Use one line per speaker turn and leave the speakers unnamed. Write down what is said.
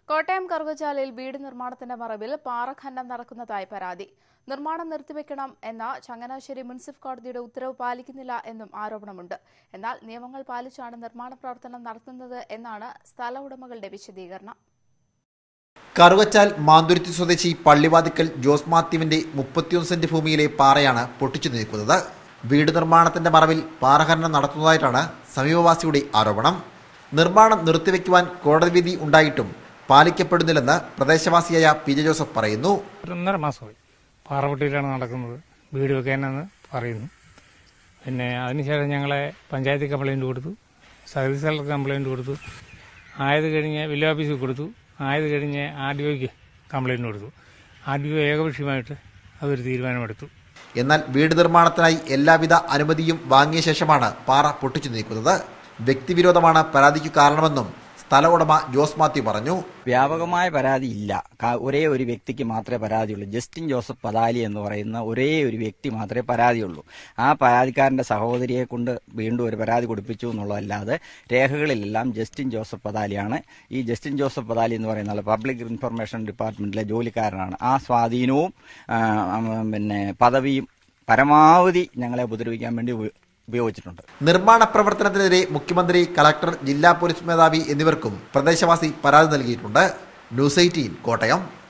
കോട്ടയം കറുകച്ചാലിൽ വീട് നിർമ്മാണത്തിന്റെ മറവിൽ പാറഖനനം നടക്കുന്നതായി പരാതി നിർമ്മാണം നിർത്തിവെക്കണം എന്ന ചങ്ങനാശ്ശേരി മുനിസിഫ് കോടതിയുടെ ഉത്തരവ് പാലിക്കുന്നില്ല എന്നും ആരോപണമുണ്ട് എന്നാൽ നിയമങ്ങൾ പാലിച്ചാണ് നിർമ്മാണ പ്രവർത്തനം നടത്തുന്നത് എന്നാണ് സ്ഥല ഉടമകളുടെ വിശദീകരണം
കറുവച്ചാൽ മാന്തുരുത്തി സ്വദേശി പള്ളിവാതിക്കൽ ജോസ് മാത്യുവിന്റെ മുപ്പത്തിയൊന്ന് സെന്റ് ഭൂമിയിലെ പാറയാണ് പൊട്ടിച്ചു നീക്കുന്നത് വീട് നിർമ്മാണത്തിന്റെ മറവിൽ പാറഖനനം നടത്തുന്നതായിട്ടാണ് സമീപവാസിയുടെ ആരോപണം നിർമ്മാണം നിർത്തിവെക്കുവാൻ കോടതി വിധി ഉണ്ടായിട്ടും പാലിക്കപ്പെടുന്നില്ലെന്ന് പ്രദേശവാസിയായ പി ജെ ജോസഫ് പറയുന്നു
ഒന്നര മാസമായി പാറവട്ടിയിലാണ് നടക്കുന്നത് വീട് വെക്കാനെന്ന് പറയുന്നു പിന്നെ അതിനുശേഷം ഞങ്ങളെ പഞ്ചായത്തിൽ കംപ്ലൈൻറ്റ് കൊടുത്തു സർവീസ് സെലർക്ക് കംപ്ലൈൻറ്റ് കൊടുത്തു ആയത് കഴിഞ്ഞ് വില്ലേജ് ഓഫീസിൽ കൊടുത്തു ആയത് കഴിഞ്ഞ് ആർ ഡി ഒക്ക് കംപ്ലൈൻറ്റ് കൊടുത്തു ആർ ഡി ഒ ഏകപക്ഷീയമായിട്ട് അതൊരു തീരുമാനമെടുത്തു
എന്നാൽ വീട് നിർമ്മാണത്തിനായി എല്ലാവിധ അനുമതിയും വാങ്ങിയ ശേഷമാണ് പാറ പൊട്ടിച്ചു നീക്കുന്നത് വ്യക്തിവിരോധമാണ് പരാതിക്ക് കാരണമെന്നും സ്ഥല ഉടമ ജോസ് മാത്യു പറഞ്ഞു
വ്യാപകമായ പരാതി ഇല്ല കാ- ഒരേ ഒരു വ്യക്തിക്ക് മാത്രമേ പരാതിയുള്ളൂ ജസ്റ്റിൻ ജോസഫ് പതാലി എന്ന് പറയുന്ന ഒരേ ഒരു വ്യക്തി മാത്രമേ പരാതിയുള്ളൂ ആ പരാതിക്കാരന്റെ സഹോദരിയെ കൊണ്ട് വീണ്ടും ഒരു പരാതി കൊടുപ്പിച്ചു എന്നുള്ളതല്ലാതെ രേഖകളിലെല്ലാം ജസ്റ്റിൻ ജോസഫ് പതാലിയാണ് ഈ ജസ്റ്റിൻ ജോസഫ് പതാലി എന്ന് പറയുന്ന ആൾ പബ്ലിക് ഇൻഫർമേഷൻ ഡിപ്പാർട്ട്മെന്റിലെ ജോലിക്കാരനാണ് ആ സ്വാധീനവും ആ, ഉം, പിന്നെ പദവിയും പരമാവധി ഞങ്ങളെ ഉപദ്രവിക്കാൻ വേണ്ടി ഉപ- ഉപയോഗിച്ചിട്ടുണ്ട്
നിർമ്മാണ പ്രവർത്തനത്തിനെതിരെ മുഖ്യമന്ത്രി കളക്ടർ ജില്ലാ പോലീസ് മേധാവി എന്നിവർക്കും പ്രദേശവാസി പരാതി നൽകിയിട്ടുണ്ട് ന്യൂസ് എയ്റ്റീൻ കോട്ടയം